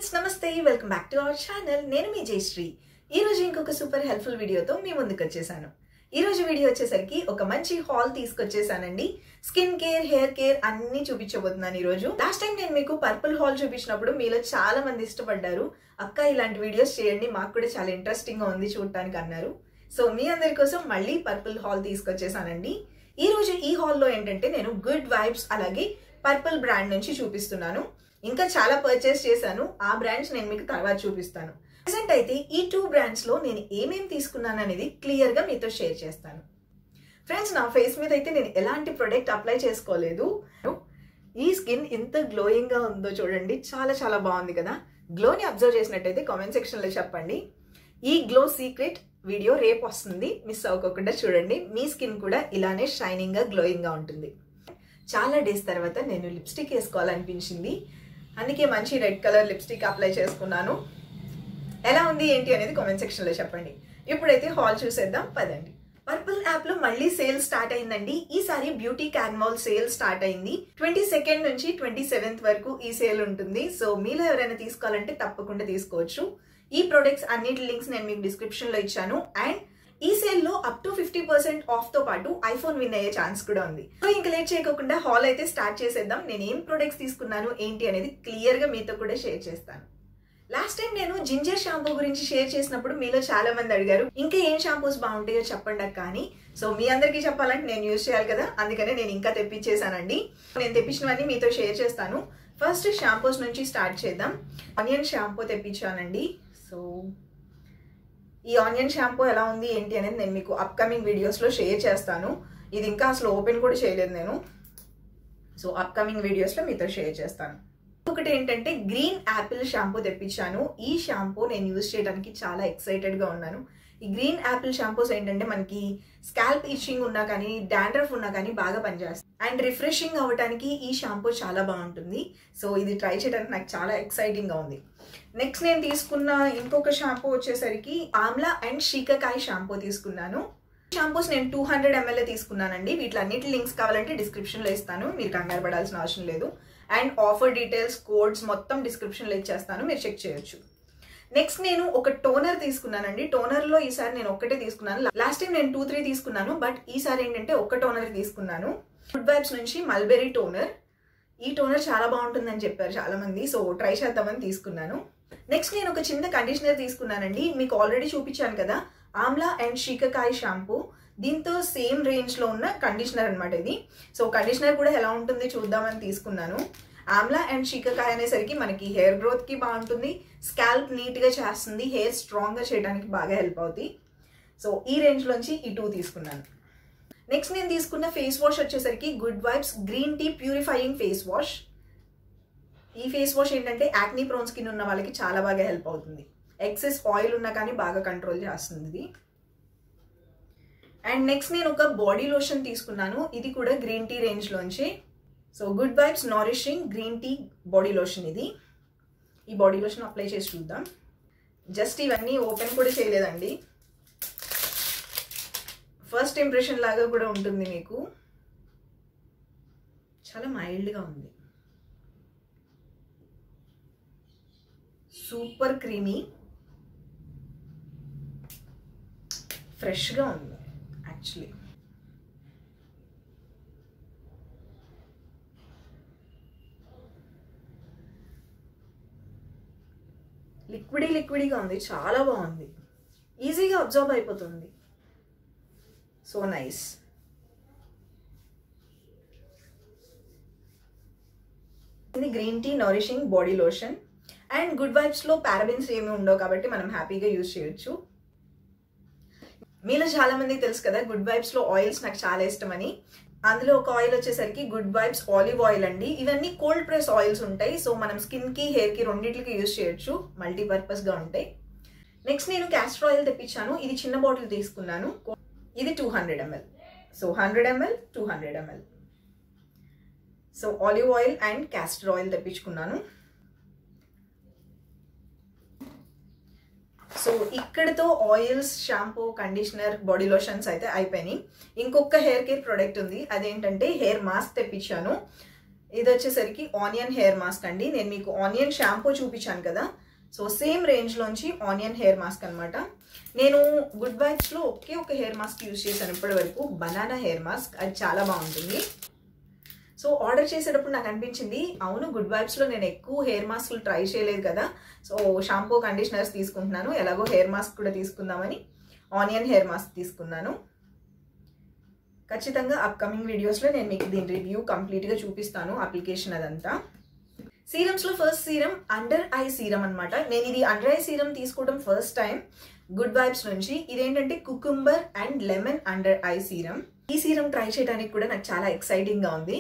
friends నమస్తే welcome back to our channel నేను మీ జయశ్రీ ఈ రోజు ఇంకొక సూపర్ హెల్ప్ఫుల్ వీడియోతో మీ ముందుకు వచ్చేసాను ఈ రోజు వీడియో వచ్చేసరికి ఒక మంచి హాల్ తీసుకొచ్చేసానండి స్కిన్ కేర్ హెయిర్ కేర్ అన్ని చూపించబోతున్నాను ఈ రోజు లాస్ట్ టైం నేను మీకు పర్పుల్ హాల్ చూపించినప్పుడు మీలో చాలా మంది ఇష్టపడ్డారు అక్క ఇలాంటి వీడియోస్ చేయండి మాకు కూడా చాలా ఇంట్రెస్టింగ్ గా ఉంది చూడటానికి అన్నారు సో మీ అందరి కోసం మళ్ళీ పర్పుల్ హాల్ తీసుకొచ్చేసానండి ఈ రోజు ఈ హాల్లో ఏంటంటే నేను గుడ్ వైబ్స్ అలాగే పర్పుల్ బ్రాండ్ నుంచి చూపిస్తున్నాను ఇంకా చాలా పర్చేస్ చేశాను ఆ బ్రాండ్స్ నేను మీకు తర్వాత చూపిస్తాను ప్రెసెంట్ అయితే ఈ టూ బ్రాండ్స్ లో నేను ఏమేమి తీసుకున్నాను అనేది క్లియర్ గా మీతో షేర్ చేస్తాను ఫ్రెండ్స్ నా ఫేస్ మీద అయితే నేను ఎలాంటి ప్రొడక్ట్ అప్లై చేసుకోలేదు ఈ స్కిన్ ఎంత గ్లోయింగ్ గా ఉందో చూడండి చాలా చాలా బాగుంది కదా గ్లోని అబ్జర్వ్ చేసినట్టయితే కామెంట్ సెక్షన్ లో చెప్పండి ఈ గ్లో సీక్రెట్ వీడియో రేపు వస్తుంది మిస్ అవ్వకుండా చూడండి మీ స్కిన్ కూడా ఇలానే షైనింగ్ గా గ్లోయింగ్ గా ఉంటుంది చాలా డేస్ తర్వాత నేను లిప్స్టిక్ వేసుకోవాలనిపించింది అందుకే మంచి రెడ్ కలర్ లిప్స్టిక్ అప్లై చేసుకున్నాను ఎలా ఉంది ఏంటి అనేది కామెంట్ సెక్షన్ లో చెప్పండి ఇప్పుడైతే హాల్ చూసేద్దాం పదండి పర్పుల్ యాప్ లో మళ్ళీ సేల్ స్టార్ట్ అయిందండి ఈసారి బ్యూటీ క్యాన్వాల్ సేల్ స్టార్ట్ అయింది ట్వంటీ సెకండ్ నుంచి ట్వంటీ సెవెంత్ వరకు ఈ సేల్ ఉంటుంది సో మీలో ఎవరైనా తీసుకోవాలంటే తప్పకుండా తీసుకోవచ్చు ఈ ప్రొడక్ట్స్ అన్నిటి లింక్స్ నేను మీకు డిస్క్రిప్షన్ లో ఇచ్చాను అండ్ ఈ సేల్ లో up to fifty percent off తో పాటు ఐఫోన్ విన్ అయ్యే ఛాన్స్ కూడా ఉంది సో ఇంకా లేట్ చేయకుండా హాల్ అయితే స్టార్ట్ చేసేద్దాం నేను ఏం ప్రొడక్ట్స్ తీసుకున్నాను ఏంటి అనేది క్లియర్ గా మీతో కూడా షేర్ చేస్తాను లాస్ట్ టైం నేను జింజర్ షాంపూ గురించి షేర్ చేసినప్పుడు మీలో చాలా మంది అడిగారు ఇంకా ఏం షాంపూస్ బాగుంటాయో చెప్పండి కానీ సో మీ అందరికీ చెప్పాలంటే నేను యూజ్ చేయాలి కదా అందుకనే నేను ఇంకా తెప్పించేసానండి నేను తెప్పించినవన్నీ మీతో షేర్ చేస్తాను ఫస్ట్ షాంపూస్ నుంచి స్టార్ట్ చేద్దాం ఆనియన్ షాంపూ తెప్పించానండి సో ఈ ఆనియన్ షాంపూ ఎలా ఉంది ఏంటి అనేది నేను మీకు అప్కమింగ్ వీడియోస్లో షేర్ చేస్తాను ఇది ఇంకా అసలు ఓపెన్ కూడా చేయలేదు నేను సో అప్కమింగ్ వీడియోస్లో మీతో షేర్ చేస్తాను ఒకటి ఏంటంటే గ్రీన్ యాపిల్ షాంపూ తెప్పించాను ఈ షాంపూ నేను యూజ్ చేయడానికి చాలా ఎక్సైటెడ్గా ఉన్నాను ఈ గ్రీన్ యాపిల్ షాంపూస్ ఏంటంటే మనకి స్కాల్ప్ ఇచ్చింగ్ ఉన్నా కానీ డాండ్రఫ్ ఉన్నా కానీ బాగా పనిచేస్తుంది అండ్ రిఫ్రెషింగ్ అవ్వడానికి ఈ షాంపూ చాలా బాగుంటుంది సో ఇది ట్రై చేయడానికి నాకు చాలా ఎక్సైటింగ్గా ఉంది నెక్స్ట్ నేను తీసుకున్న ఇంకొక షాంపూ వచ్చేసరికి ఆమ్లా అండ్ షీకకాయ షాంపూ తీసుకున్నాను షాంపూస్ నేను టూ హండ్రెడ్ ఎంఎల్ఏ తీసుకున్నానండి వీటిలన్నిటి లింక్స్ కావాలంటే డిస్క్రిప్షన్లో ఇస్తాను మీరు కంగారు పడాల్సిన అవసరం లేదు అండ్ ఆఫర్ డీటెయిల్స్ కోడ్స్ మొత్తం డిస్క్రిప్షన్లో ఇచ్చేస్తాను మీరు చెక్ చేయొచ్చు నెక్స్ట్ నేను ఒక టోనర్ తీసుకున్నానండి టోనర్లో ఈసారి నేను ఒక్కటే తీసుకున్నాను లాస్ట్ టైం నేను టూ త్రీ తీసుకున్నాను బట్ ఈసారి ఏంటంటే ఒక్క టోనర్ తీసుకున్నాను ఫుడ్ వైబ్స్ నుంచి మల్బెరీ టోనర్ ఈ టోనర్ చాలా బాగుంటుందని చెప్పారు చాలా మంది సో ట్రై చేద్దామని తీసుకున్నాను నెక్స్ట్ నేను ఒక చిన్న కండిషనర్ తీసుకున్నానండి మీకు ఆల్రెడీ చూపించాను కదా ఆమ్లా అండ్ షీకకాయ షాంపూ దీంతో సేమ్ రేంజ్లో ఉన్న కండిషనర్ అనమాట ఇది సో కండిషనర్ కూడా ఎలా ఉంటుంది చూద్దామని తీసుకున్నాను ఆమ్లా అండ్ షీకకాయ అనేసరికి మనకి హెయిర్ గ్రోత్కి బాగుంటుంది స్కాల్ప్ నీట్గా చేస్తుంది హెయిర్ స్ట్రాంగ్గా చేయడానికి బాగా హెల్ప్ అవుతుంది సో ఈ రేంజ్లోంచి ఈ టూ తీసుకున్నాను నెక్స్ట్ నేను తీసుకున్న ఫేస్ వాష్ వచ్చేసరికి good vibes green tea purifying face wash ఈ ఫేస్ వాష్ ఏంటంటే యాక్నీ ప్రోన్ స్కిన్ ఉన్న వాళ్ళకి చాలా బాగా హెల్ప్ అవుతుంది ఎక్సెస్ ఆయిల్ ఉన్నా కానీ బాగా కంట్రోల్ చేస్తుంది ఇది అండ్ నెక్స్ట్ నేను ఒక బాడీ లోషన్ తీసుకున్నాను ఇది కూడా గ్రీన్ టీ రేంజ్లోంచి so good vibes nourishing green tea body lotion ఇది ఈ బాడీ లోషన్ అప్లై చేసి చూద్దాం జస్ట్ ఇవన్నీ ఓపెన్ కూడా చేయలేదండి ఫస్ట్ ఇంప్రెషన్ లాగా కూడా ఉంటుంది మీకు చాలా మైల్డ్గా ఉంది సూపర్ క్రీమీ ఫ్రెష్గా ఉంది యాక్చువల్లీ లిక్విడీ లిక్విడీగా ఉంది చాలా బాగుంది ఈజీగా అబ్జర్వ్ అయిపోతుంది సో నైస్ ఇది green tea nourishing body lotion and good వైబ్స్లో పారాబిన్స్ ఏమి ఉండవు కాబట్టి మనం హ్యాపీగా యూజ్ చేయొచ్చు మీలో చాలా మందికి తెలుసు కదా గుడ్ వైబ్స్లో ఆయిల్స్ నాకు చాలా ఇష్టమని అందులో ఒక ఆయిల్ వచ్చేసరికి గుడ్ వైబ్స్ ఆలివ్ ఆయిల్ అండి ఇవన్నీ కోల్డ్ ప్రెస్ ఆయిల్స్ ఉంటాయి సో మనం స్కిన్కి హెయిర్కి రెండింటికి యూజ్ చేయొచ్చు మల్టీపర్పస్గా ఉంటాయి నెక్స్ట్ నేను క్యాస్టర్ ఆయిల్ తెప్పించాను ఇది చిన్న బాటిల్ తీసుకున్నాను ఇది two hundred ML so hundred ML two hundred ML so olive oil and castor oil తెప్పించుకున్నాను సో ఇక్కడతో oils shampoo conditioner body lotions అయితే అయిపోయినాయి ఇంకొక హెయిర్ కేర్ ప్రోడక్ట్ ఉంది అదేంటంటే హెయిర్ మాస్క్ తెప్పించాను ఇది వచ్చేసరికి ఆనియన్ హెయిర్ మాస్క్ అండి నేను మీకు ఆనియన్ షాంపూ చూపించాను కదా సో సేమ్ రేంజ్లోంచి ఆనియన్ హెయిర్ మాస్క్ అనమాట నేను గుడ్ వైబ్స్లో ఒకే ఒక హెయిర్ మాస్క్ యూజ్ చేశాను ఇప్పటి వరకు బనానా హెయిర్ మాస్క్ అది చాలా బాగుంటుంది సో ఆర్డర్ చేసేటప్పుడు నాకు అనిపించింది అవును గుడ్ వైబ్స్లో నేను ఎక్కువ హెయిర్ మాస్క్లు ట్రై చేయలేదు కదా సో షాంపూ కండిషనర్స్ తీసుకుంటున్నాను ఎలాగో హెయిర్ మాస్క్ కూడా తీసుకుందామని ఆనియన్ హెయిర్ మాస్క్ తీసుకున్నాను ఖచ్చితంగా అప్కమింగ్ వీడియోస్లో నేను మీకు దీని రివ్యూ కంప్లీట్గా చూపిస్తాను అప్లికేషన్ అదంతా సీరమ్స్లో first serum under eye serum అనమాట నేను ఇది అండర్ ఐ సీరం తీసుకోవడం ఫస్ట్ టైం గుడ్ వైబ్స్ నుంచి ఇదేంటంటే cucumber and lemon under eye serum ఈ సీరం ట్రై చేయడానికి కూడా నాకు చాలా ఎక్సైటింగ్గా ఉంది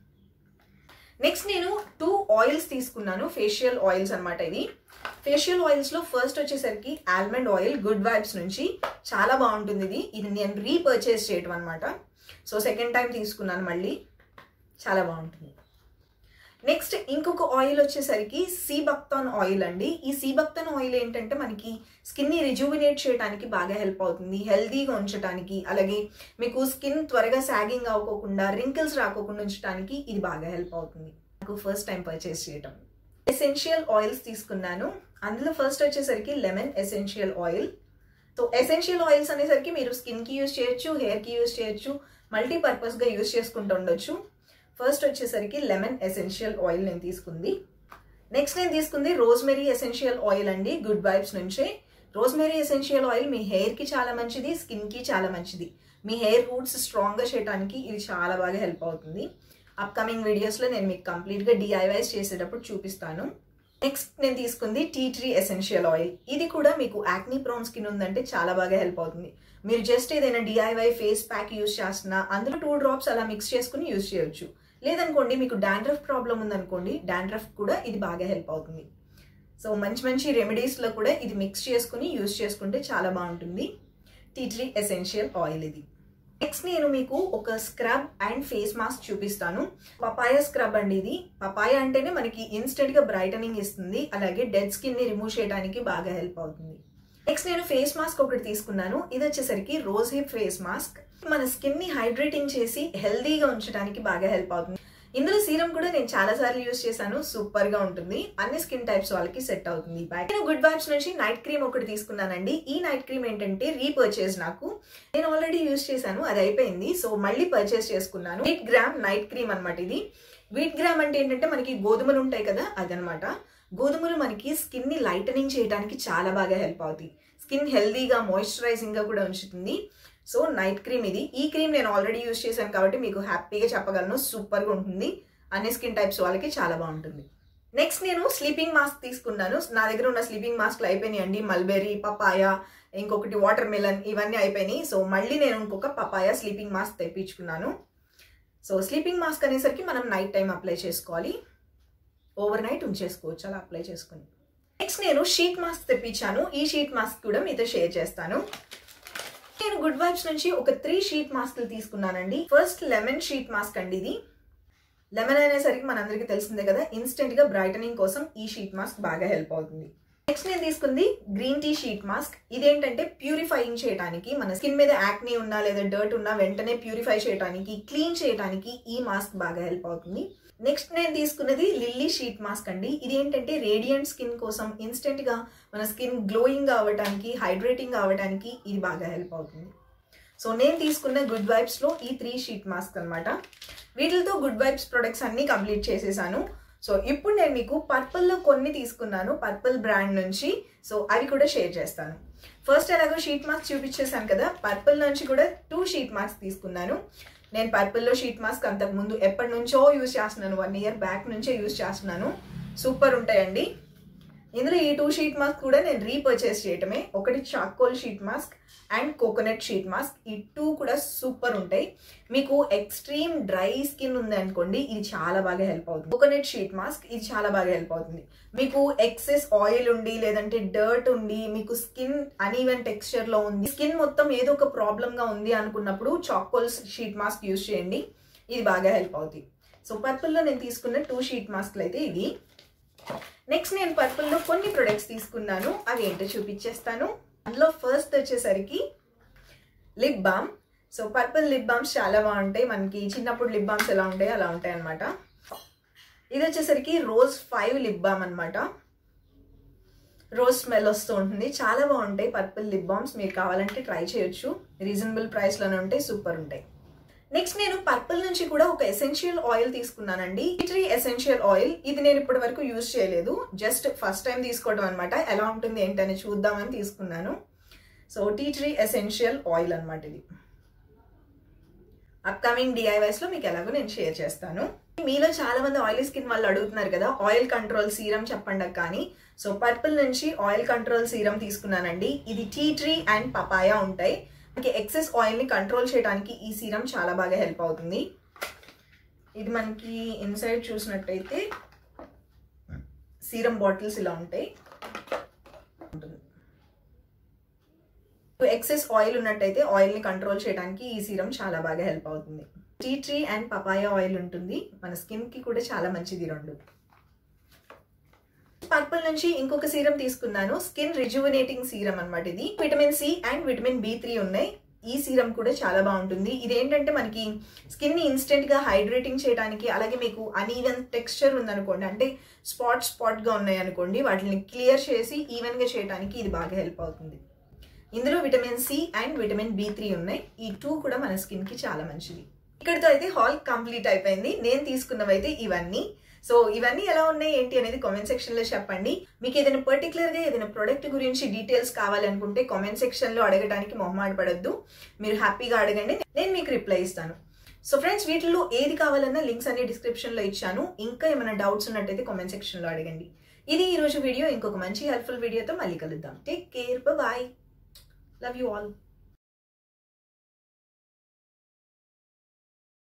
నెక్స్ట్ నేను టూ ఆయిల్స్ తీసుకున్నాను ఫేషియల్ ఆయిల్స్ అనమాట ఇవి ఫేషియల్ ఆయిల్స్లో ఫస్ట్ వచ్చేసరికి ఆల్మండ్ ఆయిల్ గుడ్ వైబ్స్ నుంచి చాలా బాగుంటుంది ఇది ఇది నేను రీపర్చేస్ చేయటం అనమాట సో సెకండ్ టైం తీసుకున్నాను మళ్ళీ చాలా బాగుంటుంది నెక్స్ట్ ఇంకొక ఆయిల్ వచ్చేసరికి సీబక్తాన్ ఆయిల్ అండి ఈ సీబక్తాన్ ఆయిల్ ఏంటంటే మనకి స్కిన్ని రిజువినేట్ చేయడానికి బాగా హెల్ప్ అవుతుంది హెల్తీగా ఉంచడానికి అలాగే మీకు స్కిన్ త్వరగా సాగింగ్ అవ్వకోకుండా రింకిల్స్ రాకోకుండా ఉంచడానికి ఇది బాగా హెల్ప్ అవుతుంది నాకు ఫస్ట్ టైం పర్చేస్ చేయటం ఎసెన్షియల్ ఆయిల్స్ తీసుకున్నాను అందులో ఫస్ట్ వచ్చేసరికి lemon essential oil so essential oils అనేసరికి మీరు స్కిన్కి యూజ్ చేయొచ్చు హెయిర్కి యూజ్ చేయొచ్చు మల్టీపర్పస్గా యూజ్ చేసుకుంటూ ఉండొచ్చు ఫస్ట్ వచ్చేసరికి లెమన్ ఎసెన్షియల్ ఆయిల్ నేను తీసుకుంది నెక్స్ట్ నేను తీసుకుంది రోజ్మెరీ ఎసెన్షియల్ ఆయిల్ అండి గుడ్ వైబ్స్ నుంచే రోజ్మెరీ ఎసెన్షియల్ ఆయిల్ మీ హెయిర్కి చాలా మంచిది స్కిన్కి చాలా మంచిది మీ హెయిర్ రూట్స్ స్ట్రాంగ్గా చేయడానికి ఇది చాలా బాగా హెల్ప్ అవుతుంది అప్కమింగ్ వీడియోస్లో నేను మీకు కంప్లీట్గా డిఐవైస్ చేసేటప్పుడు చూపిస్తాను నెక్స్ట్ నేను తీసుకుంది టీ ట్రీ ఎసెన్షియల్ ఆయిల్ ఇది కూడా మీకు యాక్నీ ప్రోన్ స్కిన్ ఉందంటే చాలా బాగా హెల్ప్ అవుతుంది మీరు జస్ట్ ఏదైనా డిఐవై ఫేస్ ప్యాక్ యూజ్ చేస్తున్నా అందులో టూ డ్రాప్స్ అలా మిక్స్ చేసుకుని యూజ్ చేయొచ్చు లేదనుకోండి మీకు డాండ్రఫ్ ప్రాబ్లం ఉందనుకోండి డాండ్రఫ్ కూడా ఇది బాగా హెల్ప్ అవుతుంది సో మంచి మంచి రెమెడీస్లో కూడా ఇది మిక్స్ చేసుకుని యూజ్ చేసుకుంటే చాలా బాగుంటుంది టీ ట్రీ ఎసెన్షియల్ ఆయిల్ ఇది నెక్స్ట్ నేను మీకు ఒక స్క్రబ్ అండ్ ఫేస్ మాస్క్ చూపిస్తాను పపాయ స్క్రబ్ అండి ఇది పపాయ అంటేనే మనకి ఇన్స్టెంట్ గా బ్రైటనింగ్ ఇస్తుంది అలాగే డెడ్ స్కిన్ ని రిమూవ్ చేయడానికి బాగా హెల్ప్ అవుతుంది నెక్స్ట్ నేను ఫేస్ మాస్క్ ఒకటి తీసుకున్నాను ఇది వచ్చేసరికి రోజ్ హిప్ ఫేస్ మాస్క్ మన స్కిన్ ని హైడ్రేటింగ్ చేసి హెల్దీగా ఉంచడానికి బాగా హెల్ప్ అవుతుంది ఇందులో సీరం కూడా నేను చాలా సార్లు యూస్ చేశాను సూపర్ గా ఉంటుంది అన్ని స్కిన్ టైప్స్ వాళ్ళకి సెట్ అవుతుంది బ్యాక్ నేను గుడ్ వైబ్స్ నుంచి నైట్ క్రీమ్ ఒకటి తీసుకున్నానండి ఈ నైట్ క్రీమ్ ఏంటంటే రీపర్చేస్ నాకు నేను ఆల్రెడీ యూస్ చేశాను అది అయిపోయింది సో మళ్ళీ పర్చేస్ చేసుకున్నాను వీట్ గ్రామ్ నైట్ క్రీమ్ అనమాట ఇది వీట్ గ్రామ్ అంటే ఏంటంటే మనకి గోధుమలు ఉంటాయి కదా అదనమాట గోధుమలు మనకి స్కిన్ ని లైటనింగ్ చేయడానికి చాలా బాగా హెల్ప్ అవుతాయి స్కిన్ హెల్దీగా మాయిశ్చరైజింగ్ గా కూడా ఉంచుతుంది సో నైట్ క్రీమ్ ఇది ఈ క్రీమ్ నేను ఆల్రెడీ యూస్ చేశాను కాబట్టి మీకు హ్యాపీగా చెప్పగలను సూపర్గా ఉంటుంది అన్ని స్కిన్ టైప్స్ వాళ్ళకి చాలా బాగుంటుంది నెక్స్ట్ నేను స్లీపింగ్ మాస్క్ తీసుకున్నాను నా దగ్గర ఉన్న స్లీపింగ్ మాస్క్లు అయిపోయినాయండి మల్బెరీ పపాయ ఇంకొకటి వాటర్ మిలన్ ఇవన్నీ అయిపోయినాయి సో మళ్ళీ నేను ఇంకొక పపాయ స్లీపింగ్ మాస్క్ తెప్పించుకున్నాను సో స్లీపింగ్ మాస్క్ అనేసరికి మనం నైట్ టైం అప్లై చేసుకోవాలి ఓవర్ నైట్ ఉంచేసుకోవచ్చు అలా అప్లై చేసుకుని నెక్స్ట్ నేను షీట్ మాస్క్ తెప్పించాను ఈ షీట్ మాస్క్ కూడా మీతో షేర్ చేస్తాను నేను గుడ్ వైబ్స్ నుంచి ఒక త్రీ షీట్ మాస్క్లు తీసుకున్నానండి ఫస్ట్ లెమన్ షీట్ మాస్క్ అండి ఇది లెమన్ అనేసరికి మనందరికీ తెలిసిందే కదా ఇన్స్టెంట్ గా బ్రైటనింగ్ కోసం ఈ షీట్ మాస్క్ బాగా హెల్ప్ అవుతుంది నెక్స్ట్ నేను తీసుకుంది గ్రీన్ టీ షీట్ మాస్క్ ఇదేంటంటే ప్యూరిఫైయింగ్ చేయడానికి మన స్కిన్ మీద యాక్నీ ఉన్నా లేదా డర్ట్ ఉన్నా వెంటనే ప్యూరిఫై చేయడానికి క్లీన్ చేయడానికి ఈ మాస్క్ బాగా హెల్ప్ అవుతుంది నెక్స్ట్ నేను తీసుకున్నది లిల్లీ షీట్ మాస్క్ అండి ఇది ఏంటంటే రేడియంట్ స్కిన్ కోసం ఇన్స్టెంట్ గా మన స్కిన్ గ్లోయింగ్ అవ్వడానికి హైడ్రేటింగ్ అవ్వడానికి ఇది బాగా హెల్ప్ అవుతుంది సో నేను తీసుకున్న గుడ్ వైబ్స్ లో ఈ త్రీ షీట్ మాస్క్ అనమాట వీటితో గుడ్ వైబ్స్ ప్రొడక్ట్స్ అన్ని కంప్లీట్ చేసేసాను సో ఇప్పుడు నేను మీకు పర్పుల్లో కొన్ని తీసుకున్నాను పర్పుల్ బ్రాండ్ నుంచి సో అవి కూడా షేర్ చేస్తాను ఫస్ట్ ఎలాగో షీట్ మాస్క్ చూపించేసాను కదా పర్పుల్ నుంచి కూడా టూ షీట్ మాస్క్ తీసుకున్నాను నేను పర్పుల్లో షీట్ మాస్క్ అంతకు ముందు ఎప్పటి నుంచో యూజ్ చేస్తున్నాను వన్ ఇయర్ బ్యాక్ నుంచే యూజ్ చేస్తున్నాను సూపర్ ఉంటాయండి ఇందులో ఈ టూ షీట్ మాస్క్ కూడా నేను రీపర్చేస్ చేయటమే ఒకటి charcoal sheet mask and coconut sheet mask ఈ టూ కూడా సూపర్ ఉంటాయి మీకు ఎక్స్ట్రీమ్ డ్రై స్కిన్ ఉంది అనుకోండి ఇది చాలా బాగా హెల్ప్ అవుతుంది కోకోనట్ షీట్ మాస్క్ ఇది చాలా బాగా హెల్ప్ అవుతుంది మీకు ఎక్సెస్ ఆయిల్ ఉండి లేదంటే డర్ట్ ఉండి మీకు స్కిన్ అనీవెన్ టెక్స్చర్ లో ఉంది స్కిన్ మొత్తం ఏదో ఒక ప్రాబ్లమ్ గా ఉంది అనుకున్నప్పుడు చాకోల్స్ షీట్ మాస్క్ యూస్ చేయండి ఇది బాగా హెల్ప్ అవుతుంది సో పర్పుల్లో నేను తీసుకున్న టూ షీట్ మాస్క్లు అయితే ఇవి నెక్స్ట్ నేను పర్పుల్లో కొన్ని ప్రొడక్ట్స్ తీసుకున్నాను అవి ఏంటో చూపించేస్తాను అందులో ఫస్ట్ వచ్చేసరికి lip balm so purple lip balms చాలా బాగుంటాయి మనకి చిన్నప్పుడు లిప్ బామ్స్ ఎలా ఉంటాయి అలా ఉంటాయి అనమాట ఇది వచ్చేసరికి రోజ్ ఫైవ్ లిప్ బామ్ అనమాట రోజ్ స్మెల్ వస్తూ ఉంటుంది చాలా బాగుంటాయి పర్పుల్ లిప్ బామ్స్ మీరు కావాలంటే ట్రై చేయొచ్చు రీజనబుల్ ప్రైస్లోనే ఉంటాయి సూపర్ ఉంటాయి నెక్స్ట్ నేను పర్పుల్ నుంచి కూడా ఒక ఎసెన్షియల్ ఆయిల్ తీసుకున్నానండి ట్రీ ఎసెన్షియల్ ఆయిల్ ఇది నేను ఇప్పటి వరకు యూజ్ చేయలేదు జస్ట్ ఫస్ట్ టైం తీసుకోవడం అనమాట ఎలా ఉంటుంది ఏంటని చూద్దామని తీసుకున్నాను so tea tree essential oil అనమాట ఇది అప్కమింగ్ డిఐవైస్ లో మీకు ఎలాగో నేను షేర్ చేస్తాను మీలో చాలా మంది ఆయిలీ స్కిన్ వాళ్ళు అడుగుతున్నారు కదా ఆయిల్ కంట్రోల్ సీరం చెప్పండి కానీ సో పర్పుల్ నుంచి ఆయిల్ కంట్రోల్ సీరం తీసుకున్నానండి ఇది టీ ట్రీ అండ్ పపాయా ఉంటాయి మనకి ఎక్సెస్ ఆయిల్ ని కంట్రోల్ చేయడానికి ఈ సీరం చాలా బాగా హెల్ప్ అవుతుంది ఇది మనకి ఇన్సైడ్ చూసినట్టయితే సీరం బాటిల్స్ ఇలా ఉంటాయి ఎక్సెస్ ఆయిల్ ఉన్నట్టయితే ఆయిల్ ని కంట్రోల్ చేయడానికి ఈ సీరం చాలా బాగా హెల్ప్ అవుతుంది tea tree and papaya oil ఉంటుంది మన స్కిన్ కి కూడా చాలా మంచిది రెండు పర్పుల్ నుంచి ఇంకొక సీరం తీసుకున్నాను స్కిన్ రిజువనేటింగ్ సీరం అనమాట ఇది vitamin C and vitamin B three ఉన్నాయి ఈ సీరం కూడా చాలా బాగుంటుంది ఇదేంటంటే మనకి స్కిన్ ని ఇన్స్టెంట్ గా హైడ్రేటింగ్ చేయడానికి అలాగే మీకు అనీవెన్ టెక్స్చర్ ఉందనుకోండి అంటే స్పాట్ స్పాట్ గా ఉన్నాయి అనుకోండి వాటిని క్లియర్ చేసి ఈవెన్ గా చేయడానికి ఇది బాగా హెల్ప్ అవుతుంది ఇందులో vitamin C and vitamin B three ఉన్నాయి ఈ టూ కూడా మన స్కిన్ కి చాలా మంచిది ఇక్కడితో అయితే హాల్ కంప్లీట్ అయిపోయింది నేను తీసుకున్నవైతే ఇవన్నీ సో ఇవన్నీ ఎలా ఉన్నాయి ఏంటి అనేది కామెంట్ సెక్షన్ లో చెప్పండి మీకు ఏదైనా పర్టికులర్ గా ఏదైనా ప్రొడక్ట్ గురించి డీటెయిల్స్ కావాలనుకుంటే కామెంట్ సెక్షన్ లో అడగడానికి మొహమాట పడద్దు మీరు హ్యాపీగా అడగండి నేను మీకు రిప్లై ఇస్తాను సో ఫ్రెండ్స్ వీటిలో ఏది కావాలన్నా లింక్స్ అన్ని డిస్క్రిప్షన్ లో ఇచ్చాను ఇంకా ఏమైనా డౌట్స్ ఉన్నట్టయితే కామెంట్ సెక్షన్ లో అడగండి ఇది ఈ రోజు వీడియో ఇంకొక మంచి హెల్ప్ఫుల్ వీడియోతో మళ్ళీ కలుద్దాం take care bye love you all